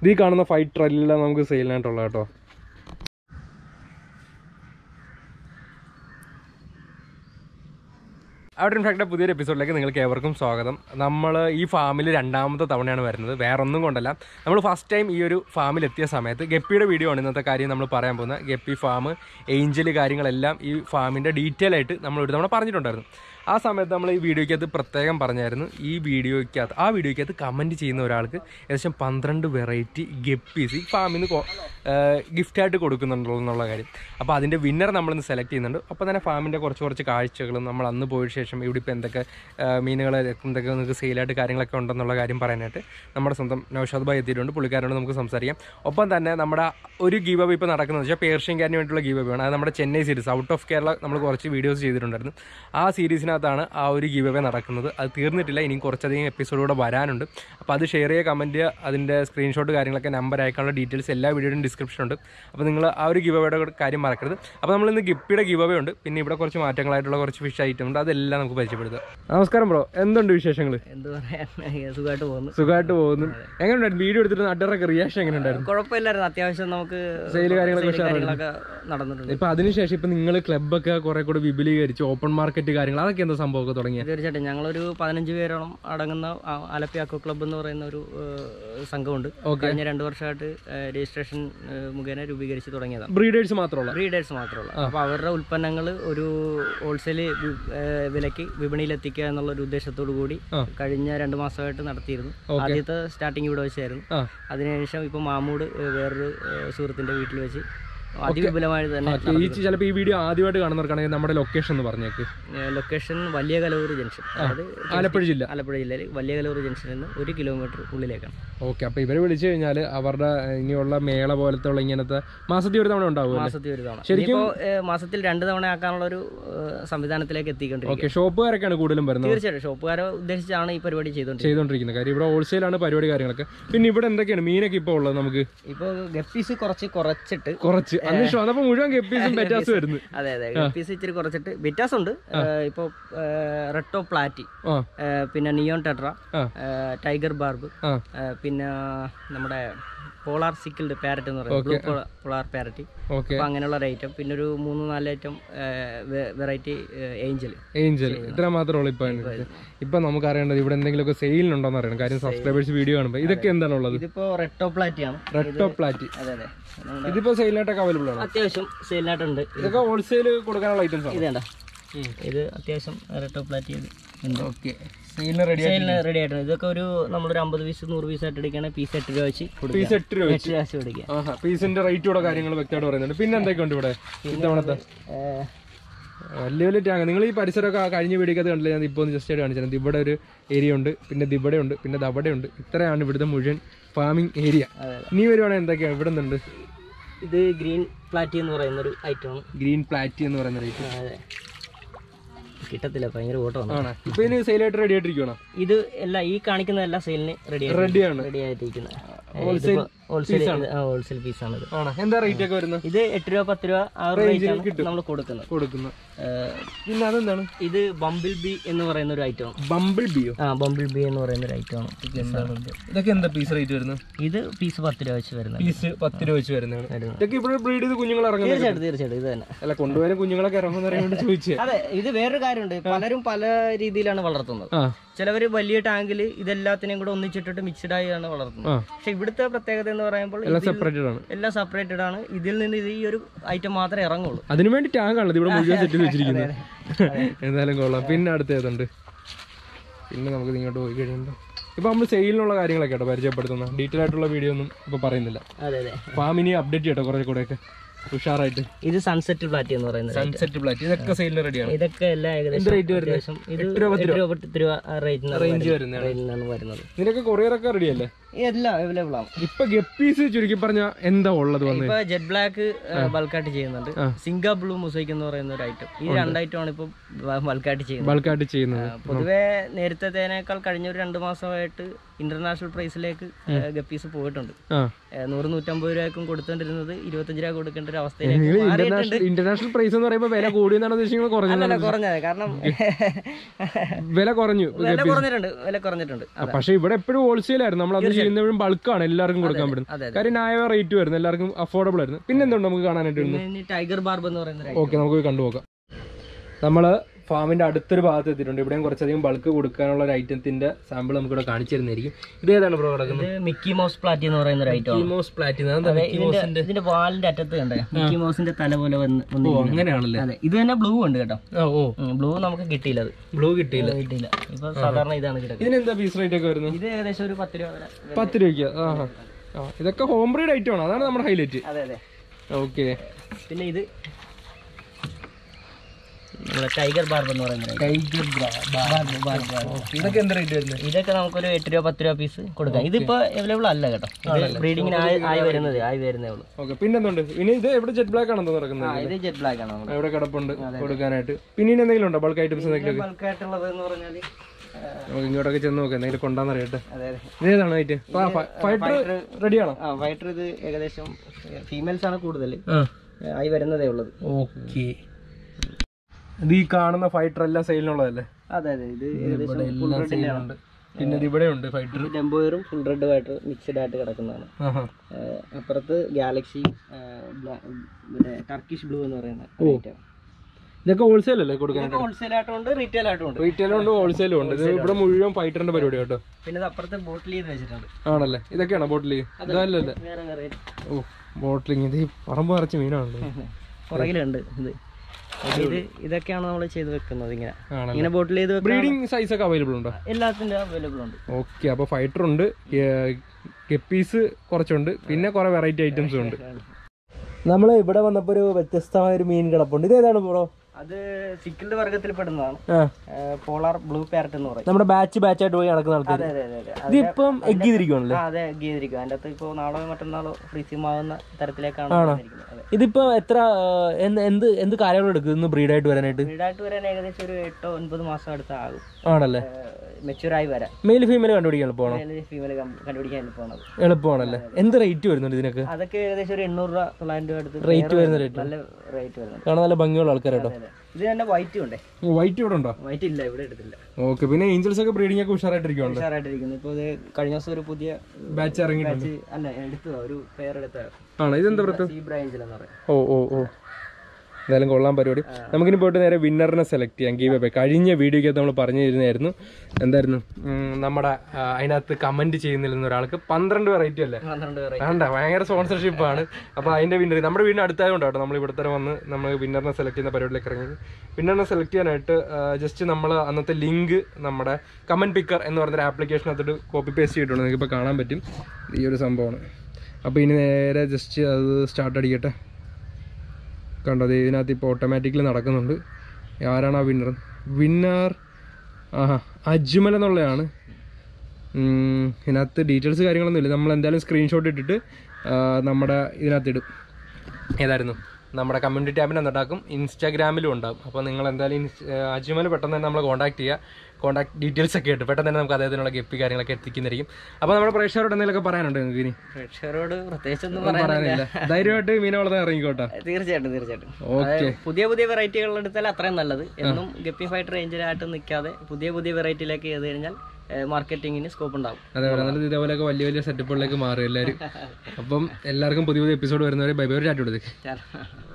ഇത് ഈ കാണുന്ന ഫൈറ്റർ എല്ലാം നമുക്ക് സെയിലിനായിട്ടുള്ള കേട്ടോ അവിടെ ഇൻഫാക്ട് പുതിയൊരു എപ്പിസോഡിലേക്ക് നിങ്ങൾക്ക് ഏവർക്കും സ്വാഗതം നമ്മൾ ഈ ഫാമിൽ രണ്ടാമത്തെ തവണയാണ് വരുന്നത് വേറെ ഒന്നും കൊണ്ടല്ല നമ്മൾ ഫസ്റ്റ് ടൈം ഈ ഒരു ഫാമിൽ എത്തിയ സമയത്ത് ഗപ്പിയുടെ വീഡിയോ ആണ് ഇന്നത്തെ കാര്യം നമ്മൾ പറയാൻ പോകുന്നത് ഗപ്പി ഫാം ഏഞ്ചൽ കാര്യങ്ങളെല്ലാം ഈ ഫാമിൻ്റെ ഡീറ്റെയിൽ ആയിട്ട് നമ്മൾ ഒരു തവണ പറഞ്ഞിട്ടുണ്ടായിരുന്നു ആ സമയത്ത് നമ്മൾ ഈ വീഡിയോയ്ക്കകത്ത് പ്രത്യേകം പറഞ്ഞായിരുന്നു ഈ വീഡിയോയ്ക്കകത്ത് ആ വീഡിയോയ്ക്കകത്ത് കമൻറ്റ് ചെയ്യുന്ന ഒരാൾക്ക് ഏകദേശം പന്ത്രണ്ട് വെറൈറ്റി ഗപ്പീസ് ഈ ഫാമിൽ നിന്ന് ഗിഫ്റ്റായിട്ട് കൊടുക്കുന്നുണ്ടല്ലോ എന്നുള്ള കാര്യം അപ്പോൾ അതിൻ്റെ വിന്നർ നമ്മളിന്ന് സെലക്ട് ചെയ്യുന്നുണ്ട് അപ്പോൾ തന്നെ ഫാമിൻ്റെ കുറച്ച് കുറച്ച് കാഴ്ചകളും നമ്മൾ അന്ന് പോയ ശേഷം ഇവിടെ ഇപ്പോൾ എന്തൊക്കെ ആ, മീനുകൾ എന്തൊക്കെ നിങ്ങൾക്ക് സെയിലായിട്ട് കാര്യങ്ങളൊക്കെ ഉണ്ടെന്നുള്ള കാര്യം പറയാനായിട്ട് നമ്മുടെ സ്വന്തം നൗഷാദ് ഭായി എത്തിയിട്ടുണ്ട് പുള്ളിക്കാരോട് നമുക്ക് സംസാരിക്കാം ഒപ്പം തന്നെ നമ്മുടെ ഒരു ഗീവ് ഇപ്പോൾ നടക്കുന്നത് വെച്ചാൽ പേർഷ്യൻ കാരിന് വേണ്ടിയുള്ള ഗീവ് ആണ് അത് നമ്മുടെ Chennai series out of Kerala നമ്മൾ കുറച്ച് വീഡിയോസ് ചെയ്തിട്ടുണ്ടായിരുന്നു ആ സീരീസിനകത്താണ് ആ ഒരു ഗീവ് അവേ നടക്കുന്നത് അത് തീർന്നിട്ടില്ല ഇനിയും കുറച്ചധികം എപ്പിസോഡ് കൂടെ വരാനുണ്ട് അപ്പോൾ അത് ഷെയർ ചെയ്യുക കമൻറ്റ് അതിൻ്റെ സ്ക്രീൻഷോട്ട് കാര്യങ്ങളൊക്കെ നമ്പർ അയക്കാനുള്ള ഡീറ്റെയിൽസ് എല്ലാ വീഡിയോയുടെ ഡിസ്ക്രിപ്ഷൻ ഉണ്ട് അപ്പോൾ നിങ്ങൾ ആ ഒരു ഗീവ് അവയുടെ കാര്യം മറക്കരുത് അപ്പോൾ നമ്മൾ ഇന്ന് ഗിപ്പിയുടെ ഗീവ് അവേ ഉണ്ട് പിന്നെ ഇവിടെ കുറച്ച് മാറ്റങ്ങളായിട്ടുള്ള കുറച്ച് ഫിഷ് ഐറ്റം ഉണ്ട് അതെല്ലാം നമുക്ക് പരിചയപ്പെടുത്താം നമസ്കാരം ബ്രോ എന്തുണ്ട് വിശേഷങ്ങൾ എന്ത് പറയാൻ സുഖമായിട്ട് പോകുന്നു സുഖമായിട്ട് പോകുന്നു എങ്ങനെയുണ്ടായിരുന്നു വീഡിയോ എടുത്തിട്ട് നാട്ടുകാരൊക്കെ റിയാക്ഷൻ എങ്ങനെയുണ്ടായിരുന്നു കുഴപ്പമില്ലായിരുന്നു അത്യാവശ്യം നമുക്ക് സെയിൽ കാര്യങ്ങളൊക്കെ സെയിൽ കാര്യങ്ങളൊക്കെ നടന്നിട്ടുണ്ട് ഇപ്പൊ അതിനുശേഷം ഇപ്പൊ നിങ്ങൾ ക്ലബ്ബൊക്കെ കുറെ കൂടെ വിപുലീകരിച്ച് ഓപ്പൺ മാർക്കറ്റ് കാര്യങ്ങൾ അതൊക്കെ എന്താ സംഭവമൊക്കെ തുടങ്ങിയ തീർച്ചയായിട്ടും ഞങ്ങളൊരു പതിനഞ്ച് പേരോളം അടങ്ങുന്ന ആ, ആലപ്പി അക്വ ക്ലബ്ബ് എന്ന് പറയുന്ന ഒരു ഏഹ്, സംഘമുണ്ട് കഴിഞ്ഞ രണ്ട് വർഷമായിട്ട് ഏഹ്, രജിസ്ട്രേഷൻ ഏഹ്, മുഖേന രൂപീകരിച്ച് തുടങ്ങിയതാണ് ബ്രീഡേഴ്സ് മാത്രമുള്ള ബ്രീഡേഴ്സ് മാത്രമുള്ള അപ്പോൾ അവരുടെ ഉൽപ്പന്നങ്ങൾ ഒരു ഹോൾസെയിൽ വിലയ്ക്ക് വിപണിയിൽ എത്തിക്കുക എന്നുള്ള ഒരു ഉദ്ദേശത്തോടു കൂടി ആ. കഴിഞ്ഞ രണ്ട് മാസമായിട്ട് നടത്തിയിരുന്നു ആദ്യത്തെ സ്റ്റാർട്ടിങ് ഇവിടെ വെച്ചായിരുന്നു ആ അതിനുശേഷം ഇപ്പോൾ മാമൂട് ഏഹ്, വേറൊരു ഏഹ്, സുഹൃത്തിന്റെ വീട്ടിൽ വെച്ച് അതിവിപുലമായി തന്നെ ഈ ചിലപ്പോൾ ഈ വീഡിയോ ആദ്യമായിട്ട് കാണുന്നവർക്കാണെങ്കിൽ നമ്മുടെ ലൊക്കേഷൻ എന്ന് പറഞ്ഞേക്ക് ഏഹ്, ലൊക്കേഷൻ വലിയ കലൂർ ജംഗ്ഷൻ അതായത് ആലപ്പുഴ ജില്ല ആലപ്പുഴ ജില്ലയിൽ വലിയ കലൂർ ജംഗ്ഷനിൽ നിന്ന് ഒരു കിലോമീറ്റർ ഉള്ളിലേക്കാണ് ഓക്കെ അപ്പൊ ഇവരെ വിളിച്ചു കഴിഞ്ഞാൽ അവരുടെ ഇനിയുള്ള മേള പോലത്തെ ഉള്ള ഇങ്ങനത്തെ മാസത്തിൽ ഒരു തവണ ഉണ്ടാവും മാസത്തിൽ ഒരു തവണ ഇനിയിപ്പോ ഏഹ്, മാസത്തിൽ രണ്ട് തവണ ആക്കാനുള്ള ഒരു ഏഹ്, സംവിധാനത്തിലേക്ക് എത്തിക്കൊണ്ടിരിക്കുക ഓക്കെ ഷോപ്പുകാരൊക്കെയാണ് കൂടുതലും വരുന്നത് തീർച്ചയായിട്ടും ഷോപ്പുകാരെ ഉദ്ദേശിച്ചാണ് ഈ പരിപാടി ചെയ്തുകൊണ്ടിരിക്കുന്നത് ചെയ്തുകൊണ്ടിരിക്കുന്നത് കാര്യം ഇവിടെ ഹോൾസെയിലാണ് പരിപാടി കാര്യങ്ങളൊക്കെ പിന്നെ ഇവിടെ എന്തൊക്കെയാണ് മീനൊക്കെ ഇപ്പോൾ ഉള്ളത് നമുക്ക് ഇപ്പോൾ ഗപ്പീസ് കുറച്ച് കുറച്ചിട്ട് കുറച്ച് അന്ന് ഷോ അതപ്പോൾ മുഴുവൻ ഗപ്പീസും പെറ്റാസും വരുന്നു അതെ അതെ ഗപ്പീസ് ഇച്ചിരി കുറച്ചിട്ട് വ്യത്യാസമുണ്ട് ഇപ്പോൾ റെട്ടോ പ്ലാറ്റി ആ ഏഹ്, പിന്നെ നിയോൺ ടെട്ര ആ. ഏഹ്, ടൈഗർ ബാർബ് ആ ഏഹ്, പിന്നെ നമ്മുടെ പോളാർ സിക്കിൾഡ് പാരറ്റ് എന്ന് പറയുന്നത് ബ്ലൂ പോളാർ പാരറ്റ് ഓക്കെ അപ്പോൾ അങ്ങനെയുള്ള ഒരു ഐറ്റം പിന്നെ ഒരു മൂന്ന് നാല് ഐറ്റം വെറൈറ്റി ഏഞ്ചൽ ഏഞ്ചൽ ഇത്ര മാത്രമേ ഉള്ളൂ ഇപ്പൊ അതിനകത്ത്. ഇപ്പൊ നമുക്ക് അറിയേണ്ടത് ഇവിടെ എന്തെങ്കിലുമൊക്കെ സെയിലിനുണ്ടോന്ന് അറിയണം കാര്യം സബ്സ്ക്രൈബേഴ്സ് വീഡിയോ കാണുമ്പോൾ ഇതൊക്കെ എന്താണ് ഉള്ളത് ഇതിപ്പോൾ റെട്ടോ പ്ലാറ്റി ആണ് റെഡോ പ്ലാറ്റി അതെ അതെ നമ്മുടെ ഇതിപ്പോ സെയിലായിട്ടൊക്കെ അവൈലബിൾ ആണ് അത്യാവശ്യം സെയിലിനായിട്ടുണ്ട് ഇതൊക്കെ ഹോൾസെയിൽ കൊടുക്കാനുള്ള ഐറ്റംസ് ആണ് ഇത് വേണ്ട ഇത് അത്യാവശ്യം റെട്ടോ പ്ലാറ്റി ഉണ്ട് ഓക്കെ സെയിലിന് റെഡി സെയിലിന് റെഡി ആയിട്ടുണ്ട് ഇതൊക്കെ ഒരു നമ്മളൊരു അമ്പത് പീസ് നൂറ് പീസ് ആയിട്ട് എടുക്കുകയാണെങ്കിൽ പീസ് എട്ട് രൂപ വെച്ച് കൊടുക്കുക പീസ് എട്ട് രൂപ എട്ട് രൂപ വെച്ച് കൊടുക്കുക ആഹാ പീസിന്റെ റേറ്റ് കൂടെ കാര്യങ്ങൾ വ്യക്തമായിട്ട് പറയുന്നുണ്ട് പിന്നെ എന്തൊക്കെയുണ്ട് ഇവിടെ ഇത്തവണത്തെ ഏഹ്, വലിയ വലിയ ടാങ്ക് നിങ്ങൾ ഈ പരിസരമൊക്കെ ആ കഴിഞ്ഞ വീടിക്കകത്ത് കണ്ടില്ല ഞാൻ ഇപ്പോൾ ഒന്ന് ജസ്റ്റ് ആയിട്ട് കാണിച്ചത് ഇവിടെ ഒരു ഏരിയ ഉണ്ട് പിന്നെ ദിവിടെ ഉണ്ട് പിന്നെ ദവിടെ ഉണ്ട് ഇത്രയാണ് ഇവിടുത്തെ മുഴുവൻ ഫാമിംഗ് ഏരിയ അതെ നീ വരുവാണെങ്കിൽ എന്തൊക്കെയാണ് ഇവിടെ നിന്നുണ്ട് ഇത് ഗ്രീൻ പ്ലാറ്റി എന്ന് പറയുന്ന ഒരു ഐറ്റമാണ് ഗ്രീൻ പ്ലാറ്റി എന്ന് പറയുന്ന റേറ്റ് അതെ കിട്ടത്തില്ല ഭയങ്കര ഓട്ടമാണ് ആണ് ഇപ്പൊ ഇതിന് സെയിലായിട്ട് റെഡി ആയിട്ടിരിക്കണം ഇത് എല്ലാം ഈ കാണിക്കുന്ന എല്ലാ സെയിലിന് റെഡി റെഡിയാണ് റെഡി ആയിട്ടിരിക്കുന്നത് Wholesale ഹോൾസെയിൽ ഹോൾസെയിൽ പീസാണ് ഇത് ആണ് എന്താ റേറ്റ് ഒക്കെ വരുന്നത് ഇത് എട്ട് രൂപ പത്ത് രൂപ ആ ഒരു റേറ്റ് ആണ് നമ്മൾ കൊടുക്കുന്നത് കൊടുക്കുന്ന ഏഹ്, പിന്നെ അതെന്താണ് ഇത് ബംബിൾ ബി എന്ന് പറയുന്ന ഒരു ഐറ്റമാണ് ബമ്പിൾ ബിയോ ആ ബംബിൾ ബി എന്ന് പറയുന്ന ഒരു ഐറ്റമാണ് ഇതൊക്കെ എന്താ പീസ് റേറ്റ് വരുന്നത് ഇത് പീസ് പത്ത് രൂപ വെച്ച് വരുന്നത് പീസ് പത്ത് രൂപ വെച്ച് വരുന്നതാണ് വരുന്നത്. ഇതൊക്കെ ഇവിടെ ബ്രീഡ് ചെയ്ത് കുഞ്ഞുങ്ങൾ ഇറങ്ങുന്നത് തീർച്ചയായിട്ടും തീർച്ചയായിട്ടും ഇത് തന്നെ അല്ല കൊണ്ടുപോയാലും കുഞ്ഞുങ്ങളൊക്കെ ഇറങ്ങുന്ന അറിയാൻ വേണ്ടി ചോദിച്ചേ അതെ ഇത് വേറൊരു കാര്യമുണ്ട് പലരും പല രീതിയിലാണ് വളർത്തുന്നത് ആ ചിലവർ വലിയ ടാങ്കിൽ ഇതെല്ലാത്തിനെയും കൂടെ ഒന്നിച്ചിട്ടിട്ട് മിക്സ്ഡ് ആയാണ് വളർത്തുന്നത് ആ പക്ഷെ ഇവിടുത്തെ പ്രത്യേകത എന്ന് പറയുമ്പോൾ എല്ലാം ഇതിൽ- സെപ്പറേറ്റഡ് ആണ് എല്ലാം സെപ്പറേറ്റഡ് ആണ് ഇതിൽ നിന്ന് ഇത് ഈ ഒരു ഐറ്റം മാത്രമേ ഇറങ്ങുള്ളൂ അതിനു വേണ്ടി ടാങ്ക് ആണല്ലോ ഇവിടെ മുഴുവൻ സെറ്റ് ചെയ്ത് വെച്ചിരിക്കുന്നത് എന്തായാലും കൊള്ളാം പിന്നെ അടുത്ത ഏതുണ്ട് പിന്നെ നമുക്ക് ഇങ്ങോട്ട് പോയി കഴിയുമ്പോൾ ഇപ്പൊ നമ്മൾ സെയിലിനുള്ള കാര്യങ്ങളൊക്കെ കേട്ടോ പരിചയപ്പെടുത്തുന്ന ഡീറ്റെയിൽ ആയിട്ടുള്ള വീഡിയോ ഒന്നും ഇപ്പൊ പറയുന്നില്ല അതെ അതെ ഫാമിനി അപ്ഡേറ്റ് ചെയ്യട്ടോ കുറെ കൂടെ ഒക്കെ ഉഷാറായിട്ട് ഇത് സൺസെറ്റ് പ്ലാറ്റി എന്ന് പറയുന്നത് സൺസെറ്റ് പ്ലാറ്റ് ഇതൊക്കെ സെയിലിന് റെഡിയാണ് ഇതൊക്കെ എല്ലാം ഏകദേശം റേറ്റ് വരുന്നത് അത്യാവശ്യം ഇത് എട്ട് രൂപ പത്ത് രൂപ റേറ്റിനാണ് റേഞ്ച് വരുന്നതാണ് റേറ്റിനാണ് വരുന്നത് ഇതിനൊക്കെ കൊറിയർ ഒക്കെ റെഡി അല്ലേ എല്ലാം അവൈലബിൾ ആണ് ഇപ്പൊ ഗപ്പീസ് ചുരുക്കി പറഞ്ഞ എന്താ ഉള്ളത് വന്ന് ഇപ്പൊ ജെറ്റ് ബ്ലാക്ക് ബൾക്കായിട്ട് ചെയ്യുന്നുണ്ട് സിംഗ ബ്ലൂ മുസൈക്ക് എന്ന് പറയുന്ന ഒരു ഐറ്റം ഈ രണ്ട് ഐറ്റം ആണ് ഇപ്പൊ ബൾക്കായിട്ട് ചെയ്യുന്നത് ബൾക്കായിട്ട് ചെയ്യുന്നത് പൊതുവെ നേരത്തേനേക്കാൾ കഴിഞ്ഞ ഒരു രണ്ട് മാസമായിട്ട് ഇന്റർനാഷണൽ പ്രൈസിലേക്ക് ഗപ്പീസ് പോയിട്ടുണ്ട് ആ ഏഹ് നൂറ് നൂറ്റമ്പത് രൂപയ്ക്കും കൊടുത്തോണ്ടിരുന്നത് ഇരുപത്തഞ്ച് രൂപ കൊടുക്കേണ്ട ഒരു അവസ്ഥയിലേക്ക് മാറിയിട്ടുണ്ട് ഇന്റർനാഷണൽ ഇന്റർനാഷണൽ പ്രൈസ് എന്ന് പറയുമ്പോൾ വില കൂടിയെന്നാണ് ഉദ്ദേശിക്കുന്നത് കുറഞ്ഞത് അല്ലല്ല കുറഞ്ഞത് കാരണം വില കുറഞ്ഞു വില കുറഞ്ഞിട്ടുണ്ട് വില കുറഞ്ഞിട്ടുണ്ട് അതെ പക്ഷെ ഇവിടെ എപ്പോഴും ഹോൾസെയിൽ ആയിരുന്നു നമ്മൾ അന്ന് ചെയ്യുന്നവരും ബൾക്കാണ് എല്ലാവർക്കും കൊടുക്കാൻ പറ്റുന്നത് അതെ അതെ കാര്യം ന്യായ റേറ്റ് വരുന്നത് എല്ലാവർക്കും അഫോർഡബിൾ ആയിരുന്നു പിന്നെ എന്തുണ്ട് നമുക്ക് കാണാനായിട്ട് വരുന്നത് പിന്നെ ഇനി ടൈഗർ ബാർബ് എന്ന് പറയുന്ന ഒരു ഓക്കെ നമുക്ക് പോയി കണ്ടുപോകാം നമ്മൾ ഫാമിന്റെ അടുത്തൊരു ഭാഗത്ത് എത്തിയിട്ടുണ്ട് ഇവിടെയും കുറച്ചധികം ബൾക്ക് കൊടുക്കാനുള്ള ഒരു ഐറ്റത്തിന്റെ സാമ്പിൾ നമുക്ക് ഇവിടെ കാണിച്ചു തരുന്നതായിരിക്കും ഇത് ഏതാണ് ബ്രോ കിടക്കുന്നത് ഇത് മിക്കി മൗസ് പ്ലാറ്റി എന്ന് പറയുന്ന ഒരു ഐറ്റം കിമോസ് പ്ലാറ്റിനം ഇതിന്റെ ഇതിന്റെ വാലിന്റെ അറ്റത്ത് കണ്ടേ മിക്കി മൗസിന്റെ തല പോലെ വന്ന് വന്നിരിക്കുന്നത്. അങ്ങനെയാണല്ലേ അതെ ഇത് തന്നെ ബ്ലൂ ഉണ്ട് കേട്ടോ ഓ ഓ ബ്ലൂ നമുക്ക് കിട്ടിയില്ല അത് ബ്ലൂ കിട്ടിയില്ല കിട്ടിയില്ല ഇപ്പൊ സാധാരണ ഇതാണ് കിടക്കുന്നത് ഇതിനെന്താ പീസ് റേറ്റ് ഒക്കെ വരുന്നത് ഇത് ഏകദേശം ഒരു പത്ത് രൂപ വരെ പത്ത് രൂപയ്ക്ക് ആഹാ ആ ഇതൊക്കെ ഹോം ബ്രീഡ് ഐറ്റം ആണ് അതാണ് നമ്മുടെ ഹൈലൈറ്റ് അതെ അതെ ഓക്കെ പിന്നെ ഇത് നമ്മുടെ ടൈഗർ ബാർബ് എന്ന് പറയുന്ന ഒരു item. Barb, barb, barb. ഇതൊക്കെ എന്താ റേറ്റ് വരുന്നത് ഇതൊക്കെ നമുക്കൊരു എട്ട് രൂപ പത്ത് രൂപ പീസ് കൊടുക്കാം ഇതിപ്പോ അവൈലബിൾ അല്ല കേട്ടോ ബ്രീഡിങ്ങിന് ആയി ആയി വരുന്നത് ആയി വരുന്നേ ഉള്ളൂ ഓക്കെ പിന്നെ എന്തുണ്ട് ഇനി ഇത് എവിടെ ജെറ്റ് ബ്ലാക്ക് ആണെന്ന് നടക്കുന്നത് ആ ഇത് ജെറ്റ് ബ്ലാക്ക് ആണ് നമ്മുടെ എവിടെ കിടപ്പുണ്ട് കൊടുക്കാനായിട്ട് പിന്നെ ഇനി എന്തെങ്കിലും ഉണ്ടോ ബൾക്ക് ഐറ്റംസ് എന്തെങ്കിലും ബൾക്കായിട്ടുള്ളത് എന്ന് പറഞ്ഞാൽ നമുക്ക് ഇങ്ങോട്ടൊക്കെ ചെന്ന് നോക്കാം എന്തെങ്കിലും കൊണ്ടാന്നറിയട്ടെ അതെ അതെ ഇതേതാണ് ഐറ്റം ഫൈറ്റർ റെഡിയാണോ ആ ഫൈറ്റർ ഇത് ഏകദേശം ഫീമെയിൽസ് ആണ് കൂടുതൽ ആ ആയി വരുന്നതേ ഉള്ളത് ഓക്കെ ഇത് ഈ കാണുന്ന ഫൈറ്റർ എല്ലാം സെയിലിനുള്ളതല്ലേ അതെ അതെ ഇത് ഏകദേശം ഫുൾ റെഡിന്റെ ആണ് പിന്നെ ഇത് ഇവിടെ ഉണ്ട് ഫൈറ്റർ ഡെമ്പോയറും ഫുൾ റെഡുമായിട്ട് മിക്സഡ് ആയിട്ട് കിടക്കുന്നതാണ് ഏഹ് അപ്പുറത്ത് ഗാലക്സി പിന്നെ ടർക്കിഷ് ബ്ലൂ എന്ന് പറയുന്ന ഐറ്റം ഇതൊക്കെ ഹോൾസെയിൽ അല്ലേ കൊടുക്കാനായിട്ട് ഹോൾസെയിൽ ആയിട്ടും ഉണ്ട് റീറ്റെയിൽ ആയിട്ടും ഉണ്ട് റീറ്റെയിലും ഉണ്ട് ഹോൾസെയിലും ഉണ്ട് ഇത് ഇവിടെ മുഴുവൻ ഫൈറ്ററിന്റെ പരിപാടി കേട്ടോ പിന്നെ ഇത് അപ്പുറത്ത് ബോട്ടിൽ ചെയ്ത് വെച്ചിട്ടുണ്ട് ആണല്ലേ ഇതൊക്കെയാണോ ബോട്ടിൽ ഇതല്ലല്ലേ വേറെ വേറെ ഓ ബോട്ടിലിങ് ഇത് ഈ പറമ്പ് നിറച്ച മീനാണല്ലോ പുറകിലുണ്ട് ഇത് ഇത് ഇതൊക്കെയാണ് നമ്മൾ ചെയ്ത് വെക്കുന്നത് ഇങ്ങനെ ആണല്ലേ ഇങ്ങനെ ബോട്ടിൽ ചെയ്ത് വെക്കാൻ ബ്രീഡിംഗ് സൈസ് ഒക്കെ അവൈലബിൾ ഉണ്ടോ എല്ലാത്തിന്റെ അവൈലബിൾ ഉണ്ട് ഓക്കെ അപ്പോൾ ഫൈറ്റർ ഉണ്ട് കെപ്പീസ് കുറച്ചുണ്ട് പിന്നെ കുറെ വെറൈറ്റി ഐറ്റംസും ഉണ്ട് നമ്മൾ ഇവിടെ വന്നപ്പോൾ ഒരു വ്യത്യസ്തമായ ഒരു മീൻ കിടപ്പുണ്ട് ഇത് ഏതാണ് ബ്രോ അത് സിക്കിൾഡ് വർഗത്തിൽ പെടുന്നതാണ് ആ പോളാർ ബ്ലൂ പാരറ്റ് എന്ന് പറയും നമ്മുടെ ബാച്ച് ബാച്ച് ആയിട്ട് പോയി നടക്കുന്ന ആൾക്കാർ അതെ അതെ അതെ അതെ ഇതിപ്പം എഗ് ചെയ്തിരിക്കുവാണല്ലേ ആ, അതെ ഗീതിരിക്കും അതിന്റെ അകത്ത് ഇപ്പോൾ നാളോ മറ്റന്നാളോ ഫ്രീസിംഗ് ആവുന്ന തരത്തിലേക്കാണ് വന്നിരിക്കുന്നത്. അതെ ഇതിപ്പോ എത്ര ആ, എന്ത് എന്ത് എന്ത് കാലയളവ് എടുക്കും ഇന്ന് ബ്രീഡായിട്ട് വരാനായിട്ട് വീടായിട്ട് വരാൻ ഏകദേശം ഒരു എട്ടോ ഒൻപത് മാസം അടുത്ത് ആകും ആണല്ലേ മെച്ചൂർ ആയി വരാൻ മെയിൽ ഫീമെയിൽ കണ്ടുപിടിക്കാൻ എളുപ്പമാണോ ഫീമെയിൽ കണ്ടുപിടിക്കാൻ പോണത് എളുപ്പമാണല്ലേ എന്ത് റേറ്റ് വരുന്നുണ്ട് ഇതിനൊക്കെ അതൊക്കെ ഏകദേശം ഒരു എണ്ണൂറ് രൂപ തൊള്ളായിരം രൂപ അടുത്ത് റേറ്റ് വരുന്ന റേറ്റ് നല്ല റേറ്റ് വരുന്നുണ്ട് കാണാൻ നല്ല ഭംഗിയുള്ള ആൾക്കാരാട്ടോ അതെ. ഇത് തന്നെ വൈറ്റും ഉണ്ടേ വൈറ്റ് ഇവിടെ ഉണ്ടോ വൈറ്റ് ഇല്ല ഇവിടെ എടുത്തില്ല ഓക്കെ പിന്നെ ഏഞ്ചൽസ് ഒക്കെ ബ്രീഡിംഗ് ഒക്കെ ഉഷാറായിട്ടിരിക്കുവാണല്ലോ ഉഷാറായിട്ടിരിക്കുന്നു ഇപ്പോൾ ഇത് കഴിഞ്ഞ ദിവസം ഒരു പുതിയ ബാച്ച് ഇറങ്ങിയിട്ടുണ്ട് batch- അല്ല എടുത്തതാ ഒരു പെയർ എടുത്ത ആണോ ഇതെന്താ പ്രത്യേകം സീബ്ര ഏഞ്ചൽ എന്ന് പറയും ഓ ഓ ഓ എന്തായാലും കൊള്ളാൻ പരിപാടി നമുക്കിനി പോയിട്ട് നേരെ വിന്നറിനെ സെലക്ട് ചെയ്യാം ഗീവ് അവേ കഴിഞ്ഞ വീഡിയോയ്ക്കകത്ത് നമ്മൾ പറഞ്ഞു തരുന്നതായിരുന്നു എന്തായിരുന്നു ഉം, നമ്മുടെ ആ, അതിനകത്ത് കമന്റ് ചെയ്യുന്നില്ലെന്ന ഒരാൾക്ക് പന്ത്രണ്ട് വെറൈറ്റി അല്ലേ പന്ത്രണ്ട് പേരെ വേണ്ട ഭയങ്കര സ്പോൺസർഷിപ്പ് ആണ് അപ്പോൾ അതിന്റെ വിന്നർ നമ്മുടെ വീടിന് അടുത്തായതുകൊണ്ട് കേട്ടോ നമ്മൾ ഇവിടെ തന്നെ വന്ന് നമ്മൾ വിന്നറിനെ സെലക്ട് ചെയ്യുന്ന പരിപാടിയിലേക്ക് ഇറങ്ങിയത് വിന്നറിനെ സെലക്ട് ചെയ്യാനായിട്ട് ജസ്റ്റ് നമ്മൾ അന്നത്തെ ലിങ്ക് നമ്മുടെ കമന്റ് പിക്കർ എന്ന് പറഞ്ഞൊരു ആപ്ലിക്കേഷനകത്തോട്ട് കോപ്പി പേസ്റ്റ് ചെയ്തിട്ടുണ്ട് നിങ്ങൾക്ക് ഇപ്പോൾ കാണാൻ പറ്റും ഈ ഒരു സംഭവമാണ് അപ്പോൾ ഇനി നേരെ ജസ്റ്റ് അത് സ്റ്റാർട്ട് അടിക്കട്ടെ കണ്ടോ അത് ഇതിനകത്ത് ഇപ്പോൾ ഓട്ടോമാറ്റിക്കലി നടക്കുന്നുണ്ട് ആരാണ് ആ വിന്നർ വിന്നർ ആഹാ അജ്മൽ എന്നുള്ളതാണ് ഉം, ഇതിനകത്ത് ഡീറ്റെയിൽസ് കാര്യങ്ങളൊന്നും ഇല്ല നമ്മൾ എന്തായാലും സ്ക്രീൻഷോട്ട് ഇട്ടിട്ട് ആ, നമ്മുടെ ഇതിനകത്ത് ഇടും ഏതായിരുന്നു നമ്മുടെ കമ്മ്യൂണിറ്റി ടാബിന് ഉണ്ടാക്കും ഇൻസ്റ്റാഗ്രാമിലും ഉണ്ടാകും അപ്പോൾ നിങ്ങൾ എന്തായാലും ഇൻസ്- ആ, അജ്മൽ പെട്ടെന്ന് തന്നെ നമ്മൾ കോൺടാക്ട് ചെയ്യുക കോൺടാക്ട് ഡീറ്റെയിൽസ് ഒക്കെ ഇട്ട് പെട്ടെന്ന് തന്നെ നമുക്ക് അദ്ദേഹത്തിനുള്ള ഗപ്പി കാര്യങ്ങളൊക്കെ എത്തിക്കുന്നതായിരിക്കും അപ്പോൾ നമ്മുടെ പ്രേക്ഷകരോട് എന്തെങ്കിലുമൊക്കെ പറയാനുണ്ട് നിങ്ങൾക്ക് ഇനി പ്രേക്ഷകരോട് പ്രത്യേകിച്ചൊന്നും ഒന്നും പറയാനില്ല ധൈര്യമായിട്ട് മീനെ വളർത്താൻ ഇറങ്ങിക്കോട്ടെ തീർച്ചയായിട്ടും തീർച്ചയായിട്ടും ഓക്കെ അതായത് പുതിയ പുതിയ വെറൈറ്റികൾ എടുത്താൽ അത്രയും നല്ലത് എന്നും ഗപ്പി ഫൈറ്റ് റേഞ്ചിലായിട്ട് നിൽക്കാതെ പുതിയ പുതിയ വെറൈറ്റിയിലേക്ക് ചെയ്ത് കഴിഞ്ഞാൽ മാർക്കറ്റിങ്ങിന് സ്കോപ്പ് ഉണ്ടാവും അതേപോലെ എന്നിട്ട് ഇതേപോലെയൊക്കെ വലിയ വലിയ സെറ്റപ്പുകളിലേക്ക് മാറും എല്ലാവരും അപ്പം എല്ലാവർക്കും പുതിയ പുതിയ എപ്പിസോഡ് വരുന്നവരെ ബൈ ബൈ ഒരു ചാറ്റ് കൊടുത്തേക്ക് ചാ-